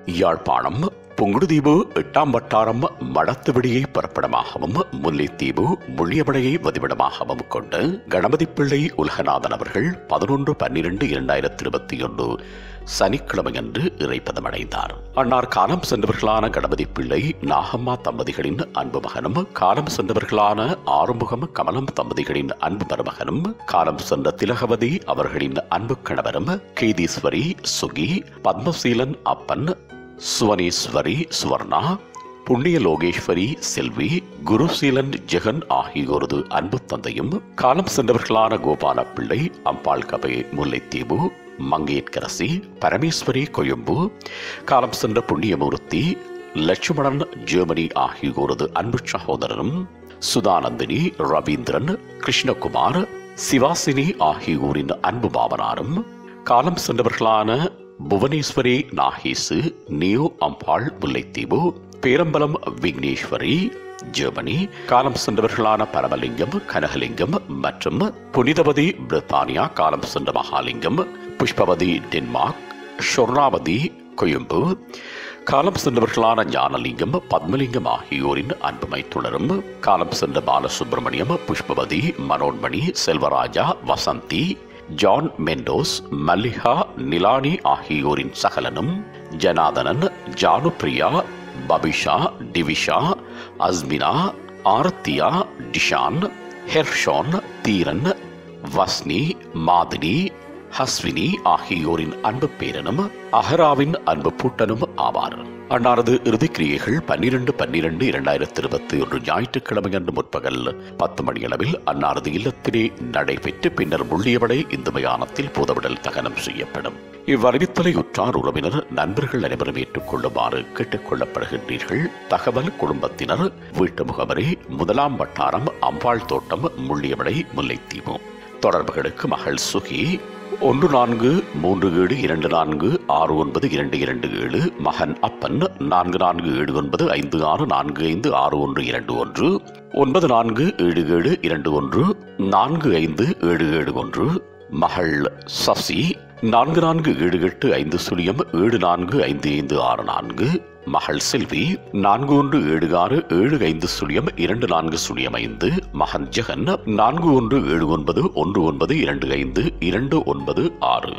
யாழ்ப்பாணம் புங்குடுதீவு எட்டாம் வட்டாரம் மடத்துவிடியை பிறப்பிடமாகவும் முல்லைத்தீவு முள்ளியமடையை வதிவிடமாகவும் கொண்டு கணபதி பிள்ளை உலகநாதன் அவர்கள் பதினொன்று பன்னிரண்டு இரண்டாயிரத்தி இருபத்தி ஒன்று சனிக்கிழமையன்று இறைப்பதமடைந்தார் அன்னார் காலம் சென்றவர்களான கணபதி பிள்ளை நாகம்மா தம்பதிகளின் அன்பு மகனும் காலம் சென்றவர்களான ஆறுமுகம் கமலம் தம்பதிகளின் அன்பு மருமகனும் காலம் சென்ற திலகவதி அவர்களின் அன்பு கணவரும் கேதீஸ்வரி சுகி பத்மசீலன் அப்பன் சுவனேஸ்வரி சுவர்ணா புண்ணிய லோகேஸ்வரி செல்வி குருசீலன் ஜெகன் ஆகியோரது அன்பு தந்தையும் காலம் சென்றவர்களான கோபால பிள்ளை அம்பாள் கபை முல்லைத்தீவு மங்கேற்கரசி பரமேஸ்வரி கொழும்பு காலம் சென்ற புண்ணியமூர்த்தி லட்சுமணன் ஜெர்மனி ஆகியோரது அன்பு சகோதரரும் சுதானந்தினி ரவீந்திரன் கிருஷ்ணகுமார் சிவாசினி ஆகியோரின் அன்பு பாவனாரும் காலம் சென்றவர்களான புவனேஸ்வரி நாகேசு நியூ அம்பாள் முல்லைத்தீவு பேரம்பலம் விக்னேஸ்வரி ஜெர்மனி காலம் சென்றவர்களான பரமலிங்கம் கனகலிங்கம் மற்றும் புனிதவதி பிரித்தானியா காலம் சென்ற மகாலிங்கம் புஷ்பவதி டென்மார்க் ஷொர்ணாவதி கொழும்பு காலம் சென்றவர்களான ஞானலிங்கம் பத்மலிங்கம் ஆகியோரின் அன்புமை தொடரும் காலம் சென்ற பாலசுப்பிரமணியம் புஷ்பவதி மனோன்மணி செல்வராஜா வசந்தி ஜான் மெண்டோஸ் மல்லிகா நிலானி ஆகியோரின் சகலனும் ஜனாதனன் ஜானுப்ரியா பபிஷா டிவிஷா அஸ்மினா ஆரத்தியா டிஷான் ஹெர்ஷான் தீரன் வஸ்னி மாதினி ஹஸ்வினி ஆகியோரின் அன்பு பேரனும் அஹராவின் அன்பு பூட்டனும் ஆவார் அன்னாரது இறுதிக்கிரியைகள் பன்னிரண்டு பன்னிரண்டு இரண்டாயிரத்தி இருபத்தி ஒன்று ஞாயிற்றுக்கிழமை அன்று முற்பகல் பத்து மணியளவில் அன்னாரது இல்லத்திலே நடைபெற்று பின்னர் முள்ளியவடை இந்து மயானத்தில் பூதவிடல் தகனம் செய்யப்படும் இவ்வறிவித்தலை உற்றார் உறவினர் நண்பர்கள் அனைவரும் ஏற்றுக்கொள்ளுமாறு கேட்டுக் கொள்ளப்படுகின்றீர்கள் தகவல் குடும்பத்தினர் வீட்டு முகவரி முதலாம் வட்டாரம் அம்பாள் தோட்டம் முள்ளியவடை முல்லைத்தீவு தொடர்புகளுக்கு மகள் சுகி ஒன்று நான்கு மூன்று ஏழு இரண்டு நான்கு ஆறு ஒன்பது இரண்டு இரண்டு ஏழு மகன் அப்பன் நான்கு நான்கு ஏழு ஒன்பது ஐந்து ஆறு நான்கு ஐந்து ஆறு ஒன்று இரண்டு ஒன்று ஒன்பது நான்கு ஏழு ஏழு இரண்டு ஒன்று நான்கு ஐந்து ஏழு ஏழு ஒன்று மகள் சசி நான்கு நான்கு ஏழு எட்டு ஐந்து சுழியம் ஏழு நான்கு ஐந்து ஐந்து ஆறு நான்கு மகள் செல்வி நான்கு ஒன்று ஏழு ஆறு ஏழு ஐந்து சுழியம் இரண்டு நான்கு சுழியம் ஐந்து மகன் ஜெகன் நான்கு ஒன்று ஏழு ஒன்பது ஒன்று ஒன்பது இரண்டு ஐந்து இரண்டு ஒன்பது ஆறு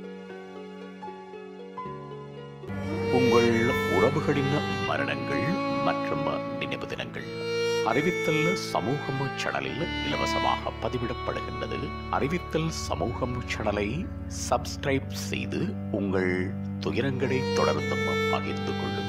உங்கள் உறவுகளின் மரணங்கள் மற்றும் நினைவு தினங்கள் அறிவித்தல் சமூகம் சேனலில் இலவசமாக பதிவிடப்படுகின்றது அறிவித்தல் சமூகம் சேனலை சப்ஸ்கிரைப் செய்து உங்கள் துயரங்களை தொடர்ந்தும் பகிர்ந்து கொள்ளுங்கள்